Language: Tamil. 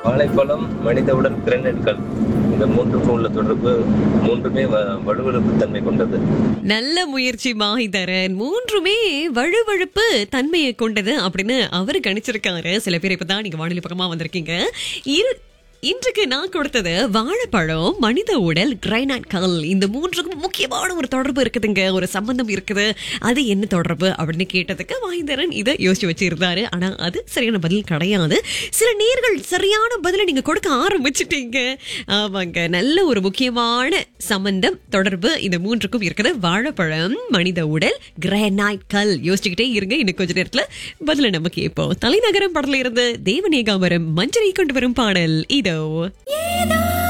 வாழைப்பழம் மனிதவுடன் கிரனேட்கள் இந்த மூன்றுக்கும் உள்ள தொடர்பு மூன்றுமே வ- வலுவிழப்பு தன்மை கொண்டது நல்ல முயற்சி மாஹிதரன் மூன்றுமே வழுவழுப்பு தன்மையை கொண்டது அப்படின்னு அவரு கணிச்சிருக்காரு சில பேர் இப்பதான் நீங்க வானிலை பக்கமா வந்திருக்கீங்க இரு இன்றைக்கு நான் கொடுத்தது வாழைப்பழம் மனித உடல் கிரைனைட் கல் இந்த மூன்றுக்கும் முக்கியமான ஒரு தொடர்பு இருக்குதுங்க ஒரு சம்பந்தம் இருக்குது அது என்ன தொடர்பு அப்படின்னு கேட்டதுக்கு வாய்ந்தரன் இதை யோசிச்சு வச்சிருந்தாரு ஆனா அது சரியான பதில் கிடையாது சில நேர்கள் சரியான பதிலை நீங்க கொடுக்க ஆரம்பிச்சிட்டீங்க ஆமாங்க நல்ல ஒரு முக்கியமான சம்பந்தம் தொடர்பு இந்த மூன்றுக்கும் இருக்குது வாழைப்பழம் மனித உடல் கிரானைட் கல் யோசிச்சுக்கிட்டே இருங்க இன்னும் கொஞ்ச நேரத்துல பதில நம்ம கேட்போம் தலைநகரம் படத்துல இருந்து தேவநேகாமரம் மஞ்சளை கொண்டு வரும் பாடல் இதோ